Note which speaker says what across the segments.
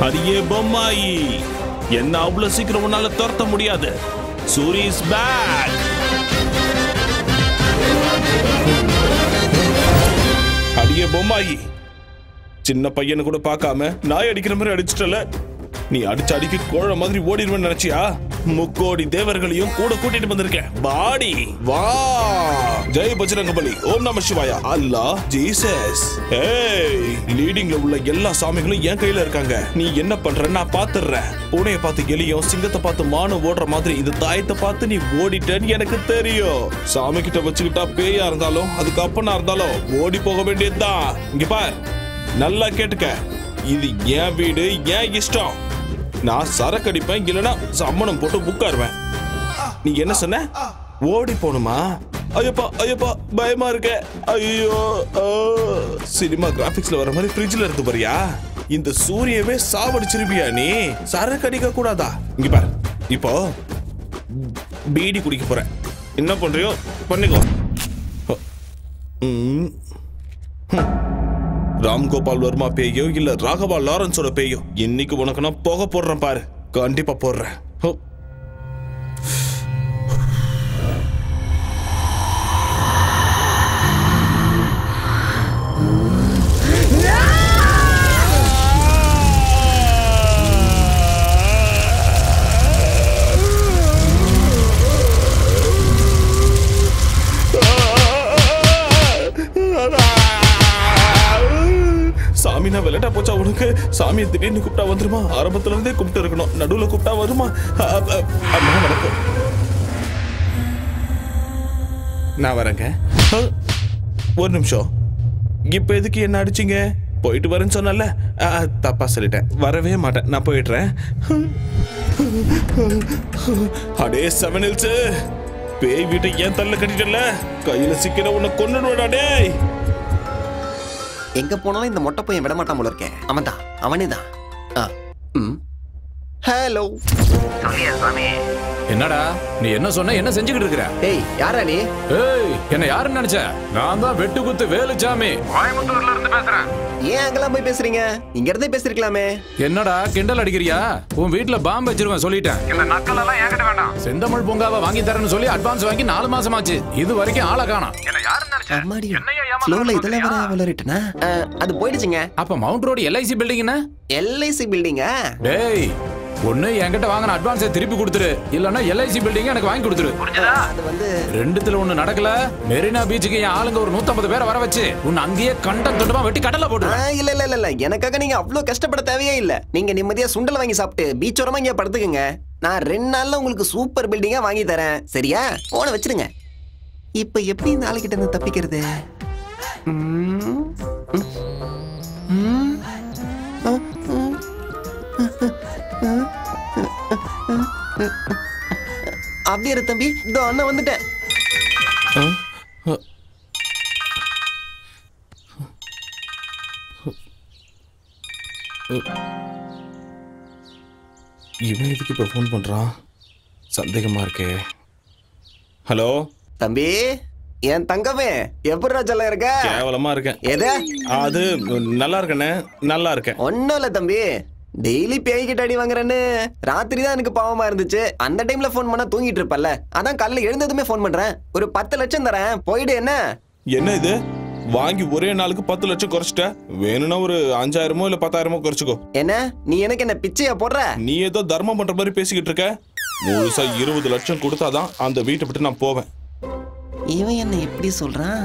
Speaker 1: அடியே பொம்மாயி என்ன அவ்வளவு சீக்கிரம் உன்னால துரத்த முடியாது சூரி இஸ் பேக் அடியே பொம்மாயி சின்ன பையனை கூட பார்க்காம நாய் அடிக்கிற மாதிரி அடிச்சிட்டல நீ அடிச்சு அடிக்க கோழ மாதிரி ஓடிடுவேன்னு நினைச்சியா முக்கோடி தேவர்களையும் கூட கூட்டிட்டு வந்திருக்கேன் பாடி வா ஜெய் பஜ்ரங்க பலி ஓம் நம சிவாயா அல்லாஹ் ஜீசஸ் ஏய் லீடிங்ல உள்ள எல்லா சாமிகளும் என் கையில இருக்காங்க நீ என்ன பண்ற நான் பாத்துறேன் பூனைய பார்த்து எலியும் சிங்கத்தை பார்த்து மானும் ஓடுற மாதிரி இந்த தாயத்தை பார்த்து நீ ஓடிட்டேன்னு எனக்கு தெரியும் சாமி கிட்ட வச்சுக்கிட்டா பேயா இருந்தாலும் அதுக்கு அப்பனா இருந்தாலும் ஓடி போக வேண்டியதுதான் இங்க பார் நல்லா கேட்டுக்க இது என் வீடு என் இஷ்டம் நான் சரக்கு அடிப்பேன் இல்லைன்னா சம்மணம் போட்டு உட்காருவேன் நீ என்ன சொன்ன ஓடி போணுமா ஐயப்பா ஐயப்பா பயமா இருக்க ஐயோ ஆ. சினிமா கிராபிக்ஸ்ல வர மாதிரி ஃப்ரிட்ஜ்ல இருந்து பாரியா இந்த சூரியவே சாவடிச்சிருப்பியா நீ சரக்கு அடிக்க கூடாதா இங்க பாரு இப்போ பீடி குடிக்க போறேன் என்ன பண்றியோ பண்ணிக்கோ ம் ராம்கோபால் வர்மா பேயோ இல்ல ராகவா லாரன்ஸோட பேயோ இன்னைக்கு உனக்கு நான் புகை போடுறேன் பாரு கண்டிப்பா போடுறேன் ஹோ. சாமி நான் விளையாட்டா போச்சா உனக்கு சாமியை திடீர்னு கூப்பிட்டா வந்துருமா ஆரம்பத்துல இருந்தே கூப்பிட்டு இருக்கணும் நடுவுல கூப்பிட்டா வருமா அ, அ, அம்மா வணக்கம் நான் வரேங்க அ, ஒரு நிமிஷம் இப்ப எதுக்கு என்ன அடிச்சீங்க போயிட்டு வரேன்னு சொன்னல தப்பா சொல்லிட்டேன் வரவே மாட்டேன் நான் போயிடுறேன் அடே செவன் ஹில்ஸ் பேய் வீட்டை ஏன் தள்ள கட்டிட்டல கையில சிக்கிற உன்னை கொன்னுடுவேடா டேய்
Speaker 2: எங்க போனாலும் இந்த மொட்டை பையன் விட மாட்டான் போல இருக்கேன் அவன் தான் அவனே தான் ஹலோ
Speaker 3: என்னடா நீ என்ன சொன்ன என்ன செஞ்சுக்கிட்டு இருக்கிற
Speaker 2: ஏய் யாரா நீ
Speaker 3: ஏய் என்ன யாருன்னு நினைச்ச நான் தான் வெட்டு குத்து வேலுச்சாமி கோயம்புத்தூர்ல இருந்து பேசுறேன்
Speaker 2: ஏன் அங்கெல்லாம் போய் பேசுறீங்க இங்க இருந்தே பேசிருக்கலாமே
Speaker 3: என்னடா கிண்டல் அடிக்கிறியா உன் வீட்ல பாம்பு வச்சிருவேன் சொல்லிட்டேன் இந்த நக்கல் எல்லாம் என்கிட்ட வேண்டாம் செந்தமிழ் பூங்காவை வாங்கி தரேன்னு சொல்லி அட்வான்ஸ் வாங்கி நாலு மாசம் ஆச்சு இது வரைக்கும் ஆளை காணோம்
Speaker 2: அம்மாடி ஃப்ளோல இதெல்லாம் வர வளரிட்டனா அது போயிடுச்சுங்க
Speaker 3: அப்ப மவுண்ட் ரோடு எல்ஐசி பில்டிங்னா
Speaker 2: எல்ஐசி பில்டிங்கா
Speaker 3: டேய் ஒண்ணு என்கிட்ட வாங்கின அட்வான்ஸை திருப்பி கொடுத்துரு இல்லன்னா எல்ஐசி பில்டிங் எனக்கு வாங்கி கொடுத்துரு
Speaker 2: அது வந்து
Speaker 3: ரெண்டுத்துல ஒண்ணு நடக்கல மெரினா பீச்சுக்கு என் ஆளுங்க ஒரு 150 பேரை வர வச்சு உன்னை அங்கேயே கண்டம் தொண்டமா வெட்டி கடல்ல
Speaker 2: ஆ,
Speaker 3: போட்டு
Speaker 2: இல்ல இல்ல இல்ல இல்ல எனக்காக நீங்க அவ்வளவு கஷ்டப்பட தேவையே இல்ல நீங்க நிம்மதியா சுண்டல் வாங்கி சாப்பிட்டு பீச் ஓரமா இங்க படுத்துக்குங்க நான் ரெண்டு நாள்ல உங்களுக்கு சூப்பர் பில்டிங்கா வாங்கி தரேன் சரியா போன வச்சிருங்க இப்ப எப்படி இந்த ஆளுகிட்ட இருந்து தப்பிக்கிறது ம், ம், ம், ஆ, ம், அப்படியே இரு தம்பி இதோ அண்ணன் வந்துட்டேன்
Speaker 1: இவன் எதுக்கு இப்போ ஃபோன் பண்ணுறான் சந்தேகமாக இருக்கே ஹலோ
Speaker 2: தம்பி என் தங்கமே எப்படி சொல்ல இருக்க
Speaker 1: கேவலமாக இருக்கேன்
Speaker 2: எது
Speaker 1: அது நல்லா இருக்கண்ணே நல்லா இருக்கேன்
Speaker 2: ஒன்னும் இல்ல தம்பி டெய்லி பேய்கிட்ட அடி வாங்குறேன்னு ராத்திரி தான் எனக்கு பாவமா இருந்துச்சு அந்த டைம்ல ஃபோன் பண்ணா தூங்கிட்டு இருப்பல்ல அதான் காலைல எழுந்ததுமே ஃபோன் பண்றேன் ஒரு பத்து லட்சம் தரேன் போயிடு என்ன
Speaker 1: என்ன இது வாங்கி ஒரே நாளுக்கு பத்து லட்சம் குறைச்சிட்ட வேணும்னா ஒரு அஞ்சாயிரமோ இல்ல பத்தாயிரமோ குறைச்சிக்கோ
Speaker 2: என்ன நீ எனக்கு என்ன பிச்சையா போடுற
Speaker 1: நீ ஏதோ தர்மம் பண்ற மாதிரி பேசிக்கிட்டு இருக்க முழுசா இருபது லட்சம் கொடுத்தாதான் அந்த வீட்டை விட்டு நான் போவேன்
Speaker 2: இவன் என்ன இப்படி சொல்றான்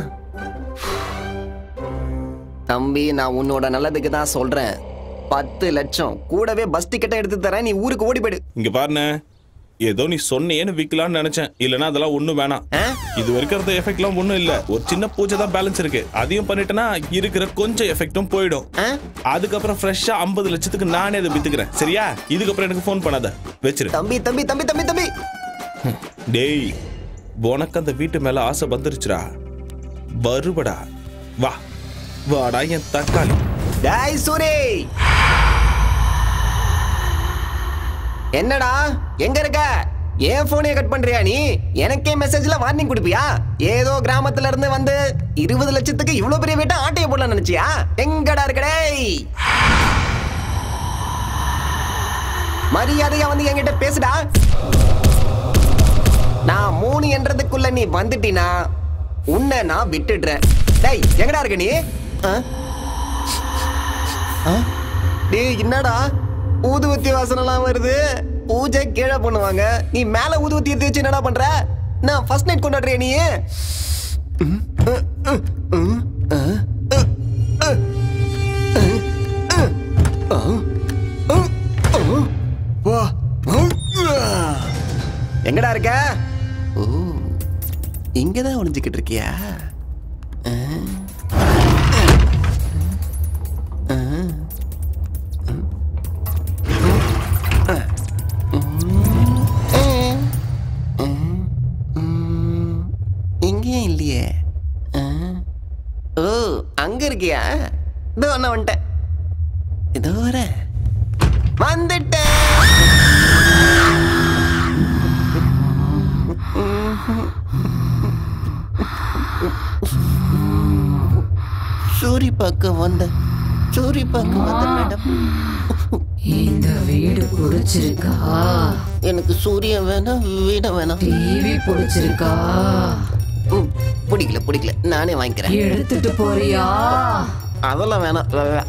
Speaker 2: தம்பி நான் உன்னோட நல்லதுக்கு தான் சொல்றேன் பத்து லட்சம் கூடவே பஸ் டிக்கெட்டை எடுத்து தரேன் நீ ஊருக்கு ஓடி போயிடு
Speaker 1: இங்க பாருண்ணே ஏதோ நீ சொன்னேன்னு விக்கலாம்னு நினைச்சேன் இல்லனா அதெல்லாம் ஒண்ணும் வேணாம்
Speaker 2: ஆ?
Speaker 1: இது வரைக்கும் இருந்த எஃபெக்ட்லாம் ஒண்ணும் இல்ல ஒரு சின்ன பூஜை தான் பேலன்ஸ் இருக்கு அதையும் பண்ணிட்டேன்னா இருக்கிற கொஞ்சம் எஃபெக்ட்டும் போயிடும்
Speaker 2: ஆ?
Speaker 1: அதுக்கப்புறம் ஃப்ரெஷ்ஷா ஐம்பது லட்சத்துக்கு நானே அதை வித்துக்கிறேன் சரியா இதுக்கப்புறம் எனக்கு ஃபோன் பண்ணாத வச்சிரு
Speaker 2: தம்பி தம்பி தம்பி தம்பி தம்பி
Speaker 1: டேய் உனக்கு அந்த வீட்டு மேல ஆசை வந்துருச்சுடா வருபடா வா வாடா என் தக்காளி
Speaker 2: டேய் சூரி என்னடா எங்க இருக்க ஏன் போனே கட் பண்றியா நீ எனக்கே மெசேஜ்ல வார்னிங் கொடுப்பியா ஏதோ கிராமத்துல இருந்து வந்து இருபது லட்சத்துக்கு இவ்வளவு பெரிய வீட்டை ஆட்டைய போடலாம் நினைச்சியா எங்கடா இருக்க டேய் மரியாதையா வந்து என்கிட்ட பேசுடா நான் மூணு என்றதுக்குள்ள நீ வந்துட்டினா உன்னை நான் விட்டுடுறேன் டேய் எங்கடா இருக்க நீ ஆ? ஆ? டேய் என்னடா ஊதுவத்தி வாசனெல்லாம் வருது பூஜை கீழே பண்ணுவாங்க நீ மேல ஊதுவத்தி எடுத்து வச்சு என்னடா பண்ற நான் ஃபர்ஸ்ட் நைட் கொண்டாடுறிய நீ ம், ம், ம், ம், ஆ, ஆ, ஆ, ஆ, ஆ, ஆ, ஆ. வா. எங்கடா இருக்க ஓ இங்கதான் ஒளிஞ்சுக்கிட்டு இருக்கியா ஆ. ஆ. ம், இங்கேயும் இல்லையே ஆ. ஓ அங்க இருக்கியா இதோ நான் வந்துட்டேன் இதோ வரேன் வந்துட்டேன் சூரி பார்க்க வந்த சூரி பார்க்க வந்த மேடம்
Speaker 4: இந்த வீடு பிடிச்சிருக்கா
Speaker 2: எனக்கு சூரியன் வேணாம் வீட வேணாம்
Speaker 4: டிவி பிடிச்சிருக்கா
Speaker 2: ம், பிடிக்கல பிடிக்கல நானே வாங்கிக்கிறேன்
Speaker 4: எடுத்துட்டு போறியா
Speaker 2: அதெல்லாம் வேணாம் வே- வே-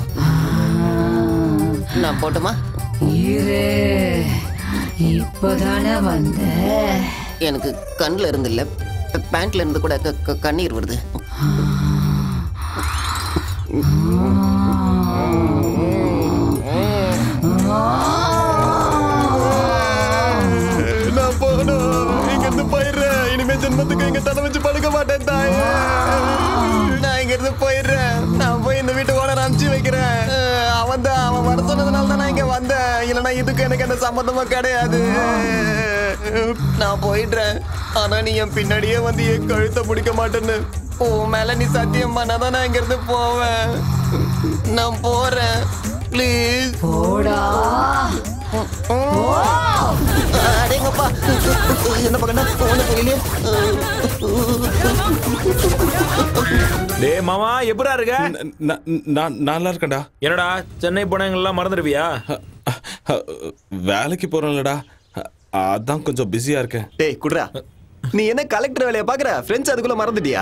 Speaker 2: நான் போட்டுமா
Speaker 4: இரு இப்பதானே வந்த
Speaker 2: எனக்கு கண்ணில் இருந்து இல்லை பேண்ட்ல இருந்து கூட க- க- கண்ணீர் வருது நான் போகணும் இங்க இருந்து போயிடுறேன் இனிமே ஜென்மத்துக்கு இங்க தலை வச்சு படுக்க மாட்டேன் தாய் நான் இங்க இருந்து போயிடுறேன் நான் போய் இந்த வீட்டு ஓனர் அனுப்பிச்சு வைக்கிறேன் அஹ், அவன் தான் அவன் வர சொன்னதுனால தான் நான் இங்க வந்தேன் இல்லைன்னா இதுக்கு எனக்கு எந்த சம்மந்தமா கிடையாது நான் போயிடுறேன் ஆனா நீ என் பின்னாடியே வந்து என் கழுத்தை பிடிக்க மாட்டேன்னு உன் மேல நீ சத்தியம் பண்ணாதான் நான் இங்க இருந்து போவேன் நான் போறேன் ப்ளீஸ்
Speaker 4: போடா
Speaker 2: அடேங்கப்பா என்ன பக்கம்னா ஒண்ணு புரியலையே
Speaker 5: டேய் மாமா எப்படா இருக்க
Speaker 1: ந- ந- நான் நல்லா இருக்கேன்டா
Speaker 5: என்னடா சென்னை போனவங்கெல்லாம் மறந்துடுவியா
Speaker 1: அ, அ, வேலைக்கு போறேன்லடா அ, அதான் கொஞ்சம் பிஸியா இருக்கேன்
Speaker 2: டேய் குட்ரா நீ என்ன கலெக்டர் வேலையை பாக்குற ஃப்ரெண்ட்ஸ் அதுக்குள்ள மறந்துட்டியா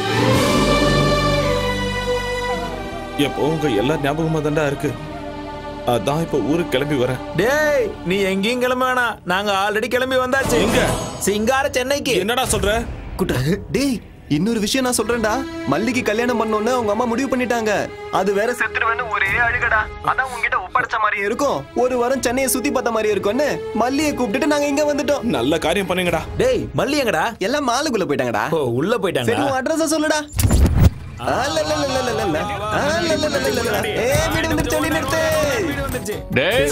Speaker 1: எப்போ உங்க எல்லா ஞாபகமா தான்டா இருக்கு அதான் இப்ப ஊருக்கு கிளம்பி வரேன்
Speaker 5: டேய் நீ எங்கேயும் கிளம்ப வேணாம் நாங்க ஆல்ரெடி கிளம்பி வந்தாச்சு
Speaker 1: எங்க?
Speaker 5: சிங்கார சென்னைக்கு
Speaker 1: என்னடா சொல்ற
Speaker 2: குட்ரா டேய் இன்னொரு விஷயம் நான் சொல்றேன்டா மல்லிக்கு கல்யாணம் பண்ணோன்னு அவங்க அம்மா முடிவு பண்ணிட்டாங்க அது வேற செத்துருவேன்னு ஒரே அழுகடா அதான் உங்ககிட்ட ஒப்படைச்ச மாதிரி இருக்கும் ஒரு வாரம் சென்னையை சுத்தி பார்த்த மாதிரி இருக்கும்னு மல்லியை கூப்பிட்டுட்டு நாங்க இங்க வந்துட்டோம்
Speaker 1: நல்ல காரியம் பண்ணுங்கடா
Speaker 5: டேய் மல்லி எங்கடா
Speaker 2: எல்லாம் மாலுக்குள்ள போயிட்டாங்கடா
Speaker 5: ஓ உள்ள
Speaker 2: சரி
Speaker 5: போயிட்டாங்க
Speaker 2: உன் அட்ரஸ் சொல்லுடா அல்லல்லல்லல்லல்லல்ல. அல்லல்லல்லல்லல்லல்ல. ஏய், வீடு வந்துருச்சு, வண்டி நிறுத்து.
Speaker 3: டேய்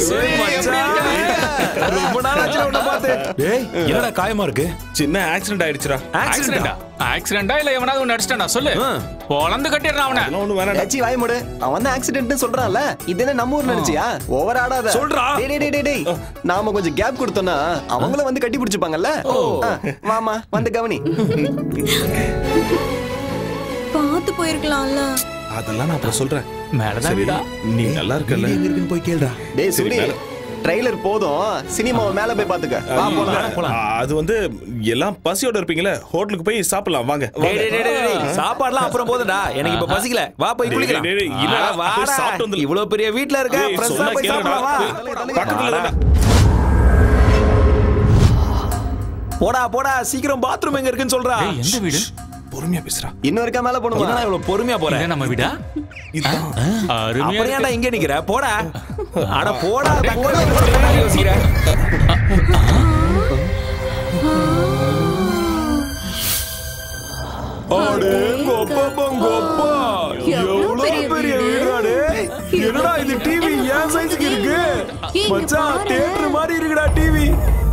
Speaker 5: ரொம்ப நாள் ஆச்சு உன்னை பார்த்து டேய் என்னடா காயமா இருக்கு
Speaker 1: சின்ன ஆக்சிடென்ட் ஆயிடுச்சுடா
Speaker 5: ஆக்சிடென்டா
Speaker 3: ஆக்சிடென்டா இல்ல எவனாவது ஒன்னு அடிச்சிட்டானா சொல்லு
Speaker 5: ஆ.
Speaker 3: பொழந்து கட்டிடுறான் அவனை
Speaker 1: அதெல்லாம் ஒண்ணு வேணாடா
Speaker 2: ஏச்சி வாய் மூடு அவன் தான் ஆக்சிடென்ட்னு சொல்றான்ல இது என்ன நம்ம ஊர் நினைச்சியா ஓவர் ஆடாத
Speaker 5: சொல்றா.
Speaker 2: டேய் டேய், டேய் டேய் டேய் நாம கொஞ்சம் கேப் கொடுத்தோம்னா அவங்களும் வந்து கட்டி பிடிச்சுப்பாங்கல்ல ஆ, வாமா வந்து கவனி
Speaker 6: பார்த்து போயிருக்கலாம்ல
Speaker 1: அதெல்லாம் நான் அப்புறம் சொல்றேன்
Speaker 3: மேலதான்
Speaker 1: சரி,
Speaker 3: வீடா
Speaker 1: நீ நல்லா இருக்கல்ல
Speaker 5: இருக்குன்னு போய் கேளுடா
Speaker 2: டேய்
Speaker 1: சரி,
Speaker 2: சுடி
Speaker 1: மேல.
Speaker 2: ட்ரைலர் போதும் சினிமாவை மேல போய் பாத்துக்க வா போலாம்
Speaker 1: அது வந்து எல்லாம் பசியோட இருப்பீங்களே ஹோட்டலுக்கு போய் சாப்பிடலாம் வாங்க
Speaker 5: டேய் டேய் டேய், டேய் டேய் சாப்பாடுலாம் அப்புறம் போதுடா எனக்கு இப்ப பசிக்கல வா போய்
Speaker 1: டேய்,
Speaker 5: குளிக்கலாம்
Speaker 1: டேய், டேய், இல்ல,
Speaker 5: ஆ,
Speaker 1: போய்
Speaker 5: வாடா
Speaker 1: சாப்பிட்டு வந்துரு.
Speaker 5: இவ்வளவு பெரிய வீட்ல இருக்க
Speaker 1: டேய்,
Speaker 5: ஃப்ரெஷ்ஷா
Speaker 1: சொன்னா
Speaker 5: போய்
Speaker 1: கேளுடா.
Speaker 5: சாப்பிடலாம் வா
Speaker 1: டேய், பக்கத்துல
Speaker 5: வாடா.
Speaker 1: தானே.
Speaker 5: போடா போடா சீக்கிரம் பாத்ரூம் எங்க இருக்குன்னு சொல்றா
Speaker 3: டேய், எந்த வீடு
Speaker 1: பொறுமையா பேசுறா
Speaker 2: இன்னும் இருக்கா மேல போணுமா
Speaker 5: என்னடா இவ்வளவு பொறுமையா போற
Speaker 3: இதான் நம்ம வீடா
Speaker 1: இதுதான்
Speaker 3: அருமையா
Speaker 5: அப்புறம் ஏன்டா
Speaker 3: இருக்கு.
Speaker 5: இங்க நிக்கிற போடா அட போடா போடா யோசிக்கிற அடே கொப்பா பொங்கப்பா எவ்வளவு பெரிய வீடாடே என்னடா இது டிவி ஏன் சைஸ்க்கு இருக்கு
Speaker 6: இங்க
Speaker 5: மச்சான்
Speaker 6: பாரு.
Speaker 5: தியேட்டர் மாதிரி இருக்குடா டிவி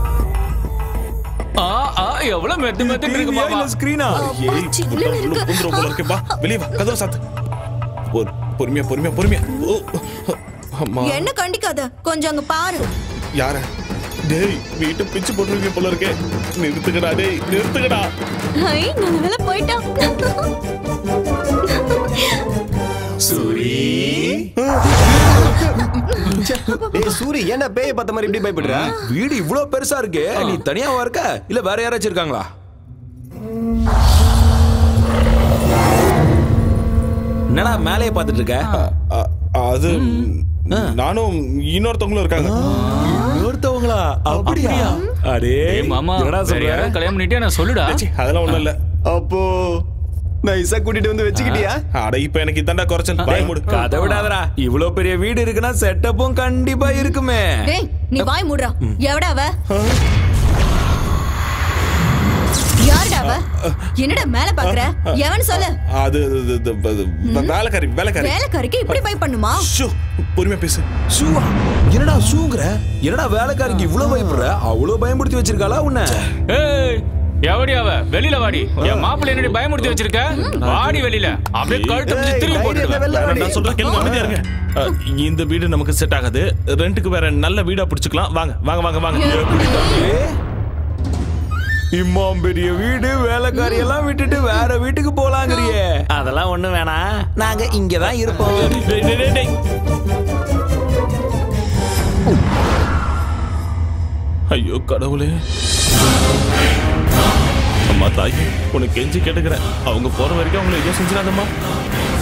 Speaker 3: ஆ, ஆ, எவ்வளவு மெத்து மெத்து இருக்கு
Speaker 5: டிவியா
Speaker 3: பாப்பா
Speaker 5: இல்ல ஸ்கிரீனா
Speaker 1: ஏய் உள்ள உள்ள புந்துரும் போல இருக்கு வா வெளிய வா கதவு சாத்து பொறு- பொறுமையா பொறுமையா பொறுமையா ஓ, அம்மா
Speaker 6: என்ன கண்டிக்காத கொஞ்சம் அங்க பாரு
Speaker 1: யார டேய் வீட்டை பிச்சு போட்டுருவீங்க போல இருக்கே நிறுத்துக்கடா டேய் நிறுத்துக்கடா
Speaker 6: ஐ நல்ல வேலை போயிட்டான்
Speaker 2: டேய் சூரி ஏன்டா பேய பார்த்த மாதிரி இப்படி பயப்படுற
Speaker 5: வீடு இவ்ளோ பெருசா இருக்கு நீ தனியாவா இருக்க இல்ல வேற யாராச்சும் இருக்காங்களா என்னடா மேலேயே பார்த்துட்டு இருக்க
Speaker 1: அ- அது நானும் இன்னொருத்தவங்களும் இருக்காங்க
Speaker 5: இன்னொருத்தவங்களா அப்படியா அடே
Speaker 7: ஏய் மாமா
Speaker 5: என்னடா
Speaker 7: வேற
Speaker 5: சொல்ற
Speaker 7: யாராவது கல்யாணம் பண்ணிட்டே நான் சொல்லுடா
Speaker 1: ச்சீ, அதெல்லாம் ஒண்ணும் இல்ல
Speaker 2: அப்போ நைஸா கூட்டிட்டு வந்து வச்சுக்கிட்டியா
Speaker 1: அட இப்ப எனக்கு இதாண்டா குறைச்சல் பாய் மூடு
Speaker 5: கதை விடாதடா இவ்ளோ பெரிய வீடு இருக்குன்னா செட்டப்பும் கண்டிப்பா இருக்குமே
Speaker 6: டேய் நீ வாய் மூடுறா எவடா அவ யாருடா அவ என்னடா மேல பாக்குற எவன் சொல்லு
Speaker 1: அது அது- அது- அது- அது- வேலைக்காரி வேலைக்காரி
Speaker 6: வேலைக்காரிக்கு இப்படி பை பண்ணுமா
Speaker 1: ஷோ, பொறுமையா பேசு
Speaker 5: ஷூவா என்னடா ஷூங்கிற என்னடா வேலைக்காரிக்கு இவ்ளோ பயப்படுற அவ்வளோ பயமுடுத்தி வச்சிருக்காளா உன்னை
Speaker 7: ஏய் எவடி அவ வெளியில வாடி என் மாப்பிள்ளை என்னடி பயமுறுத்தி வச்சிருக்க வாடி வெளியில அப்படியே கழுத்து பிடிச்சு திரும்பி
Speaker 2: தைரியத்தை
Speaker 7: போட்டுடுவேன்
Speaker 2: வெளில வாடி.
Speaker 1: நான் சொல்றேன் கேளுங்க அமைதியா இருங்க அ, இந்த வீடு நமக்கு செட் ஆகாது ரெண்டுக்கு வேற நல்ல வீடா பிடிச்சுக்கலாம் வாங்க வாங்க வாங்க வாங்க எப்படி தம்பி?
Speaker 5: இம்மாம் பெரிய வீடு வேலைக்காரி எல்லாம் விட்டுட்டு வேற வீட்டுக்கு போலாங்கறியே அதெல்லாம் ஒண்ணு வேணாம் நாங்க இங்கதான் இருப்போம்
Speaker 1: டேய், டேய், டேய், டேய். ஐயோ கடவுளே அம்மா தாய் உனக்கு கெஞ்சி கேட்டுக்கிறேன் அவங்க போற வரைக்கும் அவங்களை எதுவும் செஞ்சிடாதம்மா